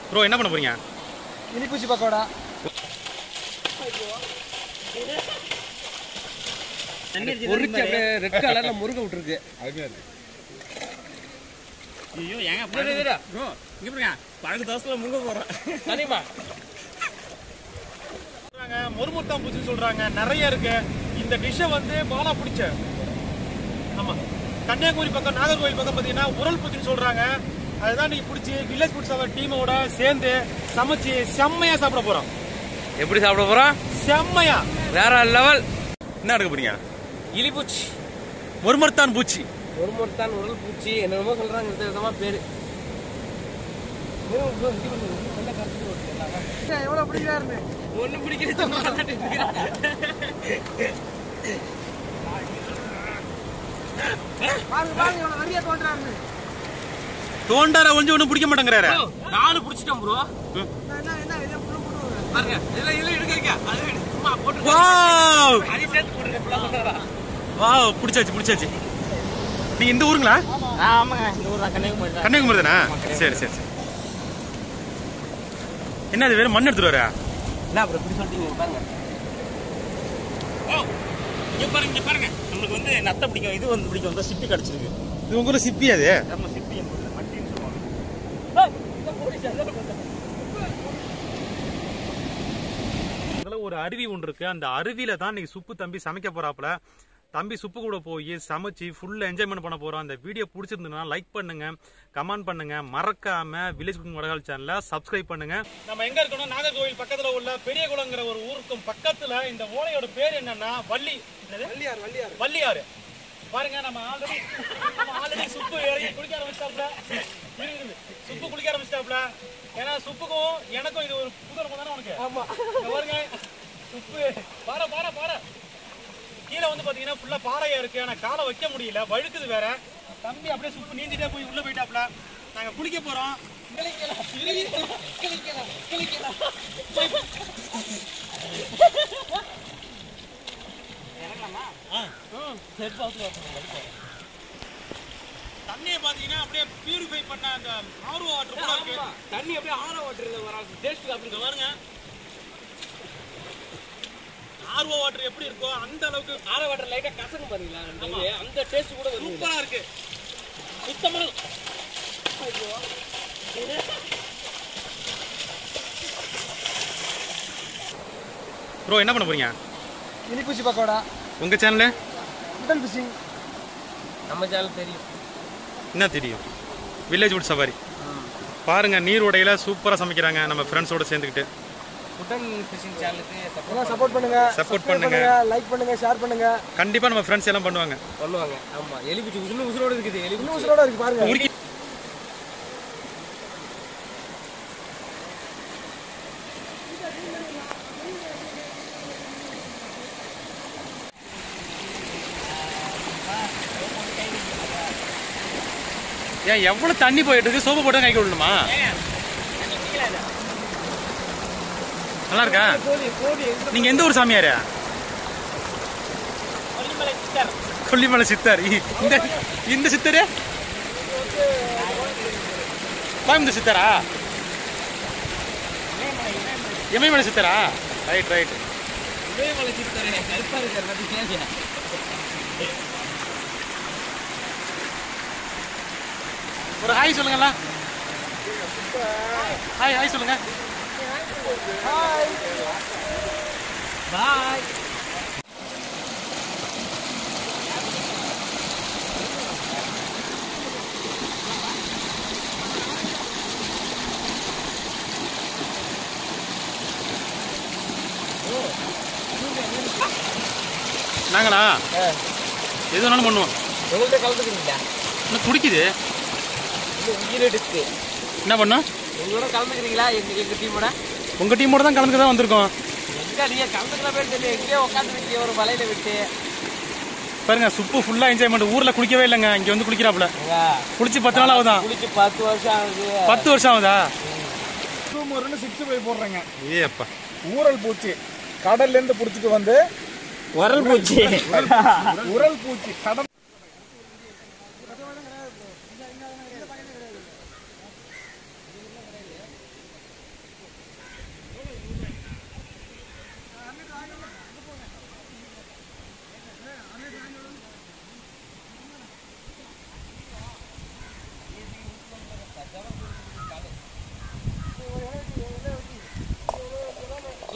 Bro என்ன பண்ண போறீங்க இனிப்பூச்சி பக்கோடா பொறிச்சு அப்படியே ரெட் கலர்ல முருக விட்டுருக்கு ஐயோ ஏங்க ப்ரோ இங்க பாருங்க பழகு தோசைல முங்க போறோம் தனிமா சொல்றாங்க மொறுமுத்தாம் பூச்சின்னு சொல்றாங்க நிறைய இருக்கு இந்த டிஷ்ஷை வந்து பாலா பிடிச்ச ஆமா கன்னியாகுமரி பக்கம் நாகர்கோவில் பக்கம் பார்த்தீங்கன்னா உரல் பூச்சின்னு சொல்றாங்க அதுதான் நீங்க பிடிச்சி வில்லேஜ் ஃபுட்ஸ் அவர் டீமோட சேர்ந்து சமைச்சு செம்மையா சாப்பிட போறோம் எப்படி சாப்பிட போறோம் செம்மையா வேற லெவல் என்ன எடுக்க போறீங்க இலிப்பூச்சி மொறுமர்த்தான் பூச்சி ஒரு முறைத்தான் உடல் பூச்சி என்னென்னமோ சொல்றாங்க வித விதமா பேரு எவ்வளவு பிடிக்கிறாரு ஒண்ணும் பிடிக்கிறது தோண்டார ஒழிஞ்சு ஒன்றும் பிடிக்க மாட்டேங்கிறாரு நாலு பிடிச்சிட்டோம் ப்ரோ பாருங்க இதுல இதுல எடுக்கிறீங்க அது சும்மா போட்டு வாவ் அதையும் சேர்த்து போட்டுருங்க இப்படிலாம் சொல்றதா வாவ் பிடிச்சாச்சு பிடிச்சாச்சு நீங்க இந்த ஊருங்களா ஆமாங்க இந்த ஊர் கன்னியாகுமரி தான் கன்னியாகுமரி தானே சரி சரி சரி என்ன இது வெறும் மண் எடுத்துட்டு வர என்ன அப்புறம் இப்படி சொல்லிட்டீங்க பாருங்க ஓ இங்க பாருங்க இங்க பாருங்க நம்மளுக்கு வந்து நத்தை பிடிக்கும் இது வந்து பிடிக்கும் இந்த சிப்பி கிடைச்சிருக்கு இது உங்க ஊர் சிப்பி அது நம்ம சிப்பி மட்டின்னு சொல்லுவாங்க இதுல ஒரு அருவி ஒன்று இருக்கு அந்த அருவியில தான் இன்னைக்கு சுப்பு தம்பி சமைக்க போறாப்புல தம்பி சுப்பு கூட போய் சமைச்சு ஃபுல்லா என்ஜாய்மெண்ட் பண்ண போறோம் அந்த வீடியோ பிடிச்சிருந்ததுன்னா லைக் பண்ணுங்க கமெண்ட் பண்ணுங்க மறக்காம வில்லேஜ் குக்கிங் வடகால் சேனலை சப்ஸ்கிரைப் பண்ணுங்க நம்ம எங்க இருக்கணும் நாகர்கோவில் பக்கத்துல உள்ள பெரியகுளங்கிற ஒரு ஊருக்கும் பக்கத்துல இந்த ஓலையோட பேர் என்னன்னா வள்ளி வள்ளியார் வள்ளியார் வள்ளியாறு பாருங்க நம்ம ஆல்ரெடி நம்ம ஆல்ரெடி சுப்பு இறங்கி குளிக்க ஆரம்பிச்சிட்டாப்ல இருக்குது. சுப்பு குளிக்க ஆரம்பிச்சிட்டாப்ல ஏன்னா சுப்புக்கும் எனக்கும் இது ஒரு புது அனுபவம் தானே உனக்கு ஆமா பாருங்க சுப்பு பாற பாற பாற கீழே வந்து பாத்தீங்கன்னா ஃபுல்லா பாறையா இருக்கு ஆனா காலை வைக்க முடியல வழுக்குது வேற தம்பி அப்படியே சுப்பு நீந்திட்டே போய் உள்ள போயிட்டாப்ல நாங்க குளிக்க போறோம் தண்ணியை பாத்தீங்கன்னா அப்படியே பியூரிஃபை பண்ண அந்த ஆர்வ வாட்டர் கூட இருக்கு தண்ணி அப்படியே ஆற ஓட்டுறது வராது டேஸ்ட் இங்க பாருங்க ஆர்வ வாட்டர் எப்படி இருக்கோ அந்த அளவுக்கு ஆற வாட்டர் லைட்டா கசக்கும் பாருங்களா அந்த இது, அந்த டேஸ்ட் கூட வரும் சூப்பரா இருக்கு சுத்தமான ப்ரோ என்ன பண்ண போறீங்க இனிப்பூச்சி பக்கோடா உங்க சேனல்ல மட்டன் ஃபிஷிங் நம்ம சேனல் தெரியும் என்ன தெரியும் வில்லேஜ் ஃபுட் சவாரி பாருங்க நீரோடையில சூப்பரா சமைக்கிறாங்க நம்ம ஃப்ரெண்ட்ஸோட சேர்ந்துக்கிட்டு மட்டன் ஃபிஷிங் சேனலுக்கு எல்லாம் சப்போர்ட் பண்ணுங்க சப்போர்ட் பண்ணுங்க லைக் பண்ணுங்க ஷேர் பண்ணுங்க கண்டிப்பா நம்ம ஃப்ரெண்ட்ஸ் எல்லாம் பண்ணுவாங்க பண்ணுவாங்க ஆமா எலிபிச்சு உசுறு உசுரோட இருக்குது இன்னும் எலிபிச்சு உசுரோட இருக்கு பாருங்க உருக்கி ஏன் எவ்வளவு தண்ணி போயிட்டு இருக்கு சோப்பு போட்டு கை விடணுமா நல்லா இருக்கா நீங்க எந்த ஊர் சாமியாரு கொல்லிமலை சித்தர் இ- இந்த இந்த சித்தரு கோயம்புத்தூர் சித்தரா இமயமலை சித்தரா ரைட் ரைட் இதயமலை சித்தரே கருப்பா இருக்காரு பாத்தீங்களா ஒரு ஹாய் சொல்லுங்களா ஹாய் ஹாய் சொல்லுங்க பாய் நாங்களா எது வேணாலும் பண்ணுவோம் உங்கள்கிட்ட கலந்துக்கிறீங்களா இன்னும் துடிக்குது இது உயிரெடுத்து என்ன பண்ணோம் உங்களோட கலந்துக்கிறீங்களா எங்க எங்க டீமோட உங்க டீமோட தான் கலந்துக்க தான் வந்திருக்கோம் எங்க நீங்க கலந்துக்கிற பேர் தெரியல எங்கேயோ உட்காந்துருக்கீங்க ஒரு மலையில விட்டு பாருங்க சுப்பு ஃபுல்லா என்ஜாய்மெண்ட் ஊர்ல குளிக்கவே இல்லைங்க இங்க வந்து குளிக்கிறாப்புல குளிச்சு பத்து நாள் ஆகுதான் குளிச்சு பத்து வருஷம் ஆகுது பத்து வருஷம் ஆகுதா ஒரு சிக்ஸ்டி ஃபைவ் போடுறேங்க ஏ அப்பா ஊரல் பூச்சி கடல்ல இருந்து புடிச்சிட்டு வந்து உரல் பூச்சி உரல் பூச்சி கடல்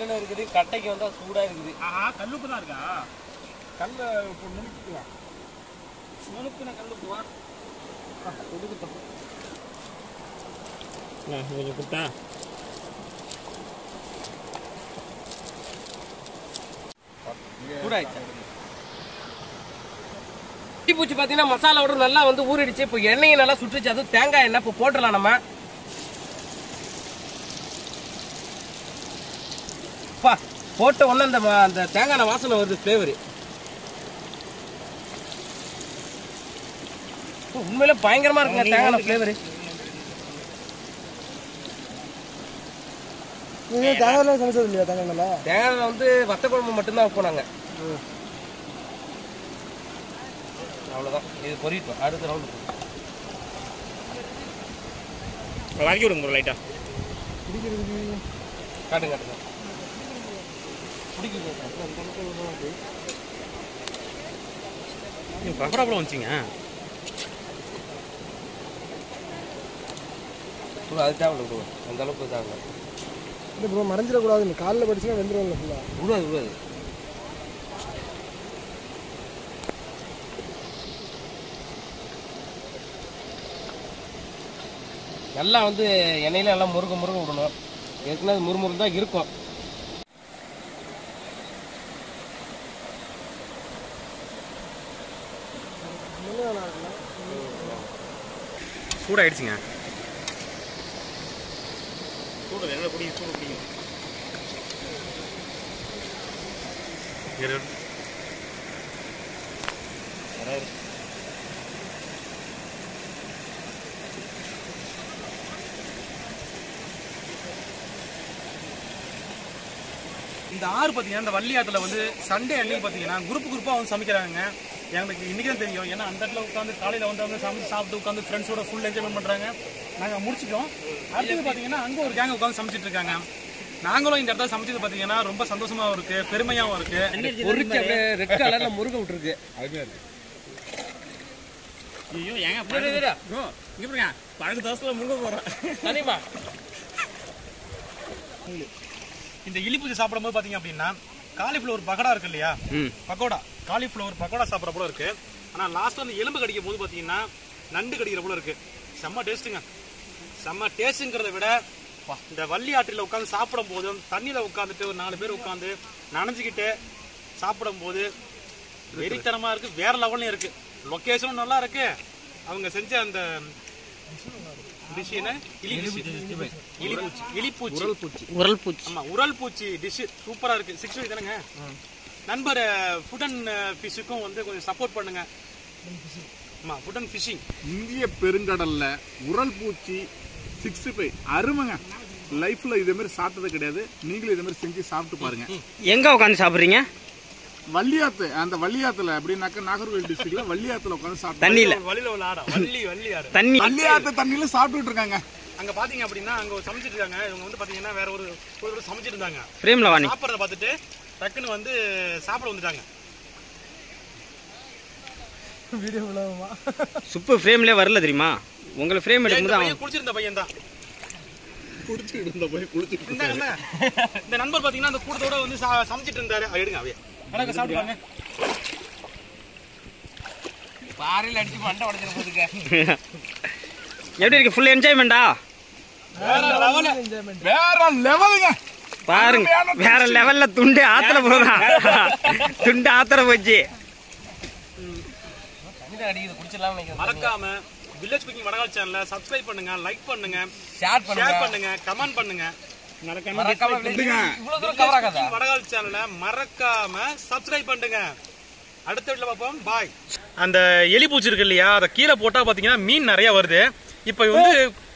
சிக்கனும் இருக்குது கட்டைக்கு வந்தா சூடா இருக்குது ஆஹா கல்லுப்பு தான் இருக்கா கல்ல இப்போ நுணுக்கிக்கலாம் நுணுக்குன கல்லுப்புவா கொஞ்சம் கொடுத்தா சூடாயிடுச்சு பூச்சி பார்த்தீங்கன்னா மசாலாவோட நல்லா வந்து ஊறிடுச்சு இப்போ எண்ணெயை நல்லா சுட்டுச்சு அதுவும் தேங்காய் எண்ணெய் இப்போ போட்டுடலாம் நம்ம பா போட்ட உடனே அந்த ம- அந்த தேங்காய் எண்ணெய் வாசனை வருது ஃப்ளேவர் உண்மையில பயங்கரமா இருக்குங்க தேங்காய் எண்ணெய் ஃப்ளேவர் நீங்கள் தேங்காயில் சமைச்சது இல்லையா தேங்காய்ல தேங்காய் எண்ணெய் வந்து வத்த குழம்பு மட்டும்தான் வைப்போம் நாங்க அவ்வளவுதான் இது பொறிட்டோம் அடுத்த ரவுண்டு வதக்கி விடுங்க ப்ரோ லைட்டா காட்டுங்க காட்டுங்க பக்கோடா கூட வந்துச்சிங்க ப்ரோ அது தேவை ப்ரோ அந்த அளவுக்கு தேவை இல்லை ப்ரோ மறைஞ்சிடக்கூடாது காலில் படிச்சுன்னா வெந்துருவாங்க ஃபுல்லாக விடுவாது விடுவாது நல்லா வந்து எண்ணெயில நல்லா முருக முருக விடணும் ஏற்கனவே அது முறுமுறு தான் இருக்கும் சூடாயிடுச்சுங்க சூடு என்ன குடி சூடு குடிக்கும் இரு. இந்த ஆறு பார்த்தீங்கன்னா இந்த வள்ளி ஆத்துல வந்து சண்டே அன்னைக்கு பார்த்தீங்கன்னா குரூப் குரூப்பாக வந்து சமைக்கிறாங்க எங்களுக்கு இன்னைக்கு தான் தெரியும் ஏன்னா அந்த இடத்துல உட்காந்து காலையில் வந்து வந்து சமைச்சு சாப்பிட்டு உட்காந்து ஃப்ரெண்ட்ஸோட ஃபுல் என்ஜாய்மெண்ட் பண்ணுறாங்க நாங்கள் முடிச்சிட்டோம் அடுத்தது பார்த்தீங்கன்னா அங்கே ஒரு கேங் உட்காந்து சமைச்சிட்டு இருக்காங்க நாங்களும் இந்த இடத்துல சமைச்சது பார்த்தீங்கன்னா ரொம்ப சந்தோஷமாவும் இருக்கு பெருமையாவும் இருக்கு பொறிச்சு அப்படியே ரெட் கலர்ல முருக விட்டுருக்கு ஐயோ ஏங்க பழகு ப்ரோ இங்க பாருங்க பழகு தோசைல முங்க போறேன் சரிம்மா இந்த இலிப்பூச்சி சாப்பிடும்போது பார்த்தீங்க அப்படின்னா காலிஃப்ளவர் பக்கோடா இருக்கு இல்லையா பக்கோடா காலிஃப்ளவர் பக்கோடா சாப்பிட்ற போல இருக்கு ஆனால் லாஸ்ட் வந்து எலும்பு கடிக்கும் போது பார்த்தீங்கன்னா நண்டு கடிக்கிற போல இருக்கு செம்ம டேஸ்ட்டுங்க செம்ம டேஸ்ட்டுங்கிறத விட இந்த வள்ளி ஆற்றில் உட்காந்து சாப்பிடும் போதும் தண்ணியில் உட்காந்துட்டு ஒரு நாலு பேர் உட்காந்து நனைஞ்சுக்கிட்டு சாப்பிடும் போது வெறித்தனமா இருக்கு வேற லெவல்லையும் இருக்கு லொக்கேஷனும் நல்லா இருக்கு அவங்க செஞ்ச அந்த டிஷ் என்ன இலி dish. இலிப்பூச்சி இலிப்பூச்சி உரல் பூச்சி ஆமா உரல் பூச்சி டிஷ் சூப்பரா இருக்கு சிக்ஸ் வீக் தானேங்க நண்பர் ஃபுட் அண்ட் ஃபிஷ்ஷுக்கும் வந்து கொஞ்சம் சப்போர்ட் பண்ணுங்க ஆமா ஃபுட் அண்ட் ஃபிஷிங் இந்திய பெருங்கடல்ல உரல் பூச்சி சிக்ஸ்டி ஃபைவ் அருமைங்க லைஃப்ல இதே மாதிரி சாப்பிட்டது கிடையாது நீங்களும் இதே மாதிரி செஞ்சு சாப்பிட்டு பாருங்க எங்க உட்காந்து சாப்பிடுறீங்க வள்ளியாத்து அந்த வள்ளியாத்துல அப்படின்னாக்க நாகர்கோவில் டிஸ்ட்ரிக்ட்ல வள்ளியாத்துல உட்காந்து சாப்பிட்டு தண்ணியில வழியில உள்ள ஆடா வள்ளி வள்ளி ஆடு தண்ணி வள்ளியாத்து தண்ணியில சாப்பிட்டுட்டு இருக்காங்க அங்க பாத்தீங்க அப்படின்னா அங்க ஒரு சமைச்சிட்டு இருக்காங்க இவங்க வந்து பாத்தீங்கன்னா வேற ஒரு ஒரு சமைச்சிட்டு இருந்தாங்க ஃப்ரேம்ல வாணி சாப்பிட்றத பார்த்துட்டு டக்குன்னு வந்து சாப்பிட வந்துட்டாங்க வீடியோ விழாமா சுப்பு ஃப்ரேம்ல வரல தெரியுமா உங்களை ஃப்ரேம் இந்த எடுக்கும்போது பையன் அவன் குடிச்சிருந்த பையன் தான் குடிச்சிட்டு இருந்த போய் குளிச்சுட்டு இந்த இந்த- இந்த நண்பர் பாத்தீங்கன்னா அந்த கூட்டத்தோட வந்து சா- சமைச்சிட்டு இருந்தாரு அது எடுங்க அவைய வணக்கம் சாப்பிடுவாங்க பாறையில் அடிச்சு மண்டை உடச்சிட போதுங்க எப்படி இருக்கு ஃபுல் என்ஜாய்மெண்டா வேற லெவலுங்க பாருங்க வேற லெவல்ல துண்டு ஆத்துல போதான் துண்டு ஆத்துல போச்சு தண்ணி தான் அடிக்குது குடிச்சிடலாம் நினைக்கிறேன் மறக்காம வில்லேஜ் குக்கிங் வடகால் சேனலை சப்ஸ்கிரைப் பண்ணுங்க லைக் பண்ணுங்க ஷேர் பண்ணுங்க ஷேர் பண்ணுங்க கமெண்ட் பண்ணுங்க மறக்காம இவ்வளவு தூரம் கவர் ஆகாதா வடகால் சேனலை மறக்காம சப்ஸ்கிரைப் பண்ணுங்க அடுத்த வீட்டுல பார்ப்போம் பாய் அந்த எலி பூச்சி இருக்கு இல்லையா அதை கீழே போட்டா பாத்தீங்கன்னா மீன் நிறைய வருது இப்ப வந்து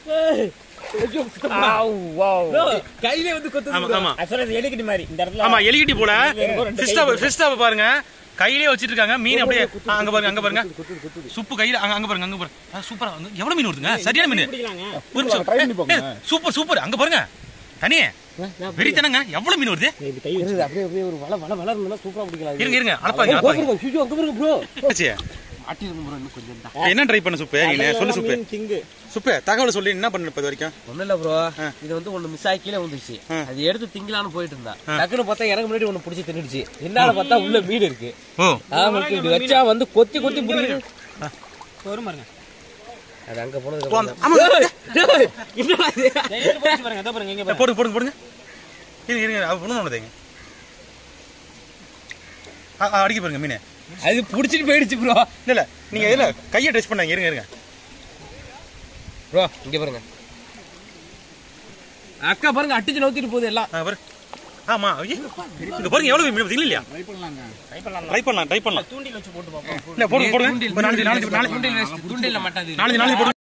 கையிலே வந்து கொத்து ஆமா ஆமா ஆக்சுவலா இது எலிக்கட்டி மாதிரி இந்த இடத்துல ஆமா எலிகிட்டி போல ஃபிஸ்டாப் ஃபிஸ்டாப் பாருங்க கையிலே வச்சிட்டு இருக்காங்க மீன் அப்படியே ஆ, அங்க பாருங்க அங்க பாருங்க சுப்பு கையில அங்க அங்க பாருங்க அங்க பாருங்க ஆ, சூப்பரா வந்து எவ்வளவு மீன் வருதுங்க சரியான மீன் ஒரு நிமிஷம் ஏ, சூப்பர் சூப்பர் அங்க பாருங்க தனி வெறித்தனங்க எவ்வளவு மீன் வருது அப்படியே அப்படியே ஒரு வள வள வளர்ந்தா சூப்பரா பிடிக்கலாம் இருங்க இருங்க அளப்பாங்க அளப்பாங்க அங்க பாருங்க ப்ரோ ஆச்சு மாட்டிருக்கும் ப்ரோ இன்னும் கொஞ்சம் தான் என்ன ட்ரை பண்ண சுப்பு நீ சொல்லு சுப்பு கிங்கு சுப்பு தகவல் சொல்லி என்ன பண்ண இது வரைக்கும் ஒண்ணும் இல்ல ப்ரோ இது வந்து ஒண்ணு மிஸ் ஆகி கீழே வந்துருச்சு அது எடுத்து திங்கலான்னு போயிட்டு இருந்தா டக்குன்னு பார்த்தா எனக்கு முன்னாடி ஒண்ணு பிடிச்சி தின்னுடுச்சு என்னால பார்த்தா உள்ள மீன் இருக்கு ஓ ஆமாம் இப்படி வச்சா வந்து கொத்தி கொத்தி பிடிக்குது வரும் பாருங்க அது அங்க போனதுக்கு போ, அப்புறம் ஆமா. தான். டேய், டேய், என்னடா இது? எடுத்து போட்டு பாருங்க அதோ பாருங்க இங்க பாருங்க போடுங்க போடுங்க போடுங்க இருங்க இருங்க அது ஒன்றும் ஒன்றுங்க அடிக்க பாருங்க மீன் அது புடிச்சிட்டு போயிடுச்சு ப்ரோ இல்ல இல்ல நீங்க இல்ல கையை டச் பண்ணாங்க இருங்க இருங்க ப்ரோ இங்க பாருங்க அக்கா பாருங்க அட்டிச்சு நவுத்திட்டு போகுது எல்லாம் ஆ, பாரு ஆமா ஐயே. இங்க பாருங்க எவ்வளவு மீன் வருது, இல்ல இல்லையா ட்ரை பண்ணலாங்க ட்ரை பண்ணலாம் ட்ரை பண்ணலாம் தூண்டில் வச்சு போட்டு பார்ப்போம் இல்ல போடுங்க போடுங்க ஒரு நாலஞ்சு நாலஞ்சு நாலஞ்சு தூண்டில் வேஸ்ட் தூண்டில்ல மாட்டாது நாலஞ்சு நாலஞ்சு போடுங்க